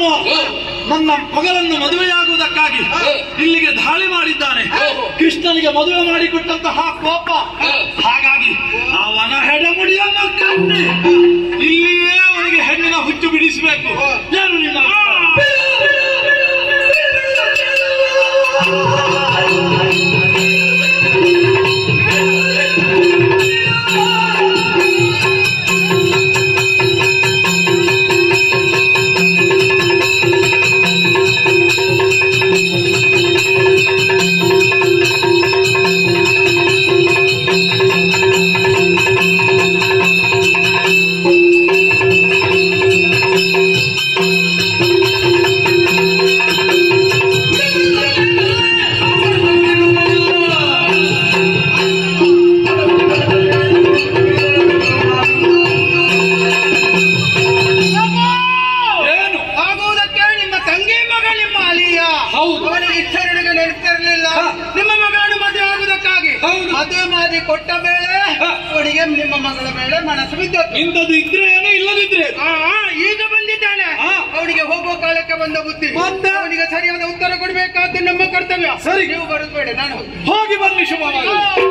ನನ್ನ ಮಗಳನ್ನು ಮದುವೆಯಾಗುವುದಕ್ಕಾಗಿ ಹ. ಇಲ್ಲಿಗೆ ದಾಳಿ ಮಾಡಿದ್ದಾನೆ ಓಹೋ. ಕೃಷ್ಣನಿಗೆ ಮದುವೆ ಮಾಡಿಕೊಟ್ಟಂತಹ ಕೋಪ ಹ. ಹಾಗಾಗಿ ಅವನ ಹೆಡಮುಡಿಯನ್ನು ಕಟ್ಟಿ ಇಲ್ಲಿಯೇ ಅವನಿಗೆ ಹೆಣ್ಣಿನ ಹುಚ್ಚು ಬಿಡಿಸಬೇಕು ಏನು ನಿಮ್ಮ ಏನು ಆಗುವುದಕ್ಕೆ ನಿಮ್ಮ ತಂಗಿ ಮಗ ನಿಮ್ಮ ಅಲಿಯ ಹೌದು. ಅವನಿಗೆ ಇಷ್ಟರಿಗೆ ನೆನಪಿರಲಿಲ್ಲ ಹ. ನಿಮ್ಮ ಮಗಳನ್ನು ಮದುವೆ ಆಗುವುದಕ್ಕಾಗಿ ಹೌದು. ಮದುವೆ ಮಾಡಿ ಕೊಟ್ಟ ಮೇಲೆ ಹ. ಅವನಿಗೆ ನಿಮ್ಮ ಮಗಳ ಮೇಲೆ ಮನಸ್ಸು ಬಿದ್ದದ್ದು ಇಂಥದ್ದು ಇದ್ರೆ ಏನು ಇಲ್ಲದಿದ್ರೆ ಏನು? ಆ, ಆ, ಈಗ ಬಂದಿದ್ದಾನೆ ಹ. ಅವನಿಗೆ ಹೋಗುವ ಕಾಲಕ್ಕೆ ಬಂದ ಬುದ್ಧಿ ಮತ್ತೆ? ಅವನಿಗೆ ಸರಿಯಾದ ಉತ್ತರ ಕೊಡಬೇಕಾದ್ದು ನಮ್ಮ ಕರ್ತವ್ಯ ಸರಿ. ನೀವು ಬರೋದು ಬೇಡ ನಾನು ಹೋಗ್ತೀನಿ. ಹೋಗಿ ಬನ್ನಿ ಶುಭವಾಗಿ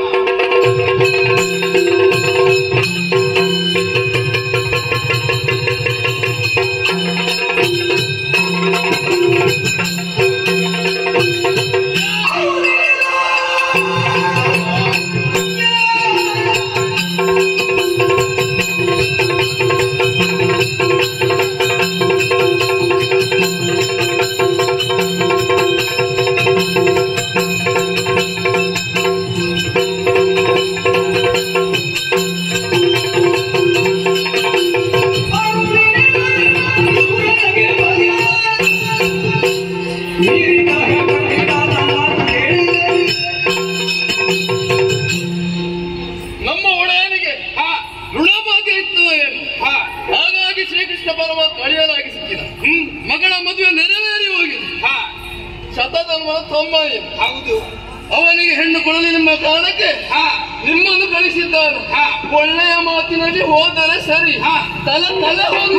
ನಮ್ಮ ಒಡೆಯನಿಗೆ ಋಣಭಾಗ್ಯ ಇತ್ತು ಏನು ಹಾಗಾಗಿ ಶ್ರೀಕೃಷ್ಣ ಪರಮಾತ್ಮ ಅಳಿಯಲಾಗಿ ಸಿಕ್ಕಿದ ಮಗಳ ಮದುವೆ ನೆರವೇರಿ ಹೋಗಿದೆ ಶತಧರ್ಮದ ತೊಂಬ ಏನು ಹೌದು ಅವನಿಗೆ ಹೆಣ್ಣು ಕೊಡಲಿ ನಿಮ್ಮ ಕಾರಣಕ್ಕೆ ನಿಮ್ಮನ್ನು ಕಳಿಸಿದ್ದಾನೆ ಒಳ್ಳೆಯ ಮಾತಿನಲ್ಲಿ ಹೋದರೆ ಸರಿ ತಲೆ ತಲೆ ಹೋಗಿ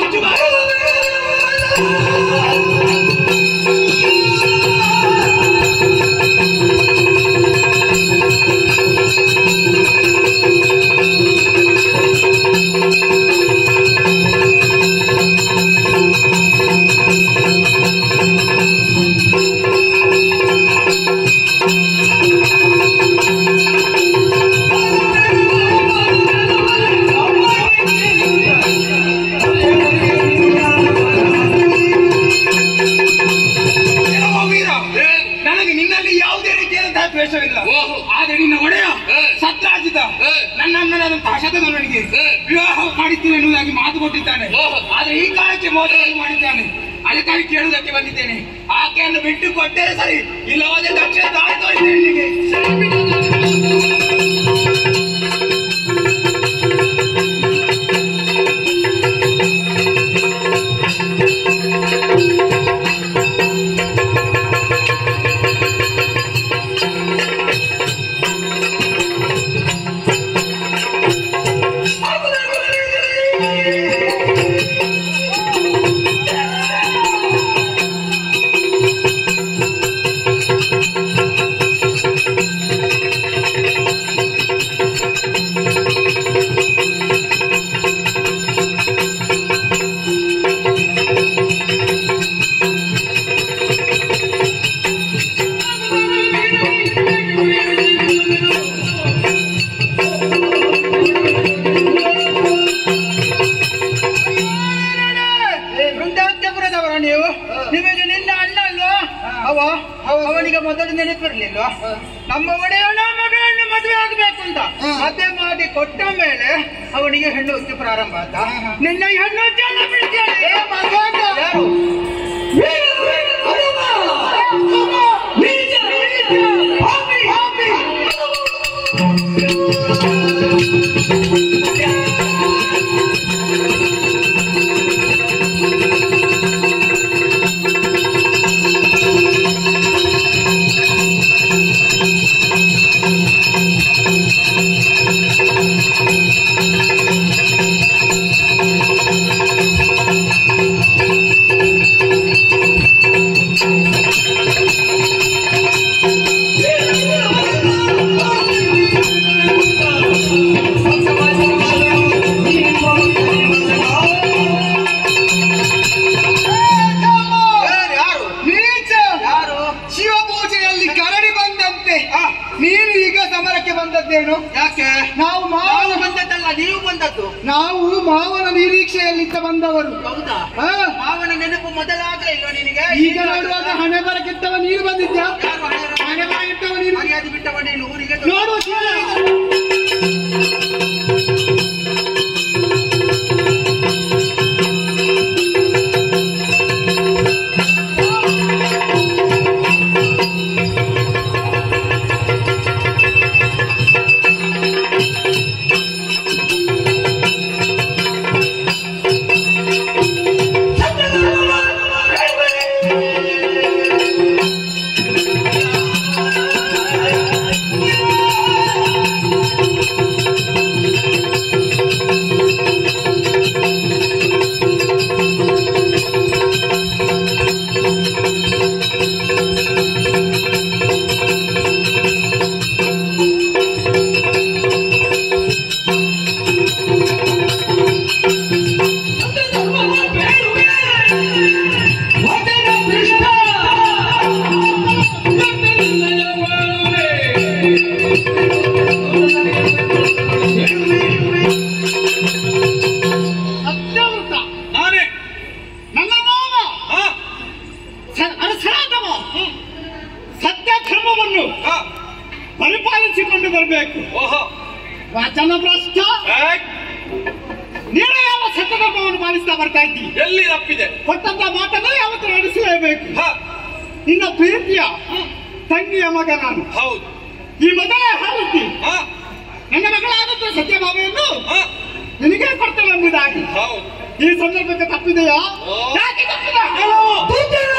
ವೀರ ನನಗೆ ನಿನ್ನಲ್ಲಿ ಯಾವುದೇ ರೀತಿಯಾದಂತಹ ದ್ವೇಷವಿಲ್ಲ ಓಹೋ. ಆದ್ರೆ ನಿನ್ನ ಒಡೆಯ ಹೇ. ಸತ್ರಾಜಿತ ಹೇ. ನನ್ನ ಅಣ್ಣನಾದಂತಹ ಶತಧನುವನಿಗೆ ಹೇ. ವಿವಾಹ ಮಾಡುತ್ತೇನೆ ಎನ್ನುವುದಾಗಿ ಮಾತು ಕೊಟ್ಟಿದ್ದಾನೆ ಓಹೋ. ಆದ್ರೆ ಈ ಕಾಲಕ್ಕೆ ಮೋಸವನ್ನು ಮಾಡಿದ್ದಾನೆ ಅದಕ್ಕಾಗಿ ಕೇಳುವುದಕ್ಕೆ ಬಂದಿದ್ದೇನೆ ಆಕೆಯನ್ನು ಬಿಟ್ಟು ಕೊಟ್ಟರೆ ಸರಿ ಇಲ್ಲವಾದ್ರೆ ದಕ್ಷಿಣ ದಾಯ್ತು ಇಲ್ಲಿಗೆ ವೃಂದಾವನಪುರದವರ ನೀವು ನಿಮಗೆ ನಿನ್ನ ಅಣ್ಣ ಅಲ್ವಾ ಅವ ಅವನಿಗೆ ಮೊದಲು ನೆನಪಿರ್ಲಿಲ್ಲ ನಮ್ಮ ಒಡೆಯನ ಮಗಳನ್ನು ಮದುವೆ ಆಗಬೇಕು ಅಂತ ಮದುವೆ ಮಾಡಿ ಕೊಟ್ಟ ಮೇಲೆ ಅವನಿಗೆ ಹೆಣ್ಣು ಹುಚ್ಚು ಪ್ರಾರಂಭ ಆತ ನಿನ್ನ ಈ ಹೆಣ್ಣು ಹುಚ್ಚನ್ನು ಬಿಡ್ತೇನೆ. ಯಾರು? ¡Vamos! ಬಂದದ್ದೇನು ಯಾಕೆ ನಾವು ಮಾವ ನಾವು ಬಂದದ್ದಲ್ಲ ನೀವು ಬಂದದ್ದು ನಾವು ಮಾವನ ನಿರೀಕ್ಷೆಯಲ್ಲಿದ್ದ ಬಂದವರು ಹೌದಾ ಹಾ, ಮಾವನ ನೆನಪು ಮೊದಲಾಗ್ಲೇ ಇಲ್ವಾ ನಿನಗೆ ಈಗ ನೋಡುವಾಗ ಹಣೆ ಬರಕ್ಕಿತ್ತವ ನೀನು ಬಂದಿದ್ಯಾ ಯಾರು ಹಣೆ- ಹಣೆ ಬರ ಇಟ್ಟವ ನೀನು ಮರ್ಯಾದೆ ಬಿಟ್ಟವ ನೀನು ಊರಿಗೆ ನೋಡು ಸತ್ಯವೃತ ನಾನೇ ನನ್ನ ಮಾವ ಹಾ ಸ- ಅರಸರಾದವ ಸತ್ಯ ಧರ್ಮವನ್ನು ಹಾ ಪರಿಪಾಲಿಸಿಕೊಂಡು ಬರಬೇಕು ಓಹೋ ವಚನ ಭ್ರಷ್ಟ ಏಯ್, ನೀನು ಯಾವ ಸತ್ಯ ಧರ್ಮವನ್ನು ಪಾಲಿಸ್ತಾ ಬರ್ತಾ ಇದ್ದಿ ಎಲ್ಲಿ ತಪ್ಪಿದೆ ಕೊಟ್ಟಂತ ಮಾತನ್ನ ಯಾವತ್ತು ನಡೆಸಲೇಬೇಕು ಹಾ ನಿನ್ನ ಪ್ರೀತಿಯ ತಂಗಿಯ ಮಗ ನಾನು ಹೌದು ಈ ಮೊದಲೇ ಹೇಳಿದ್ದಿ ಹಾ ನನ್ನ ಮಗಳಾದಂತ ಸತ್ಯಭಾವೆಯನ್ನು ಹಾ ನಿನಗೆ ಕೊಡ್ತೇನೆ ಎಂಬುದಾಗಿ ಹೌದು ಈ ಸಂದರ್ಭಕ್ಕೆ ತಪ್ಪಿದೆಯಾ ಓ. ಯಾಕೆ ತಪ್ಪಿದೆ ಹೇಳು. ತಪ್ಪಿದೆ.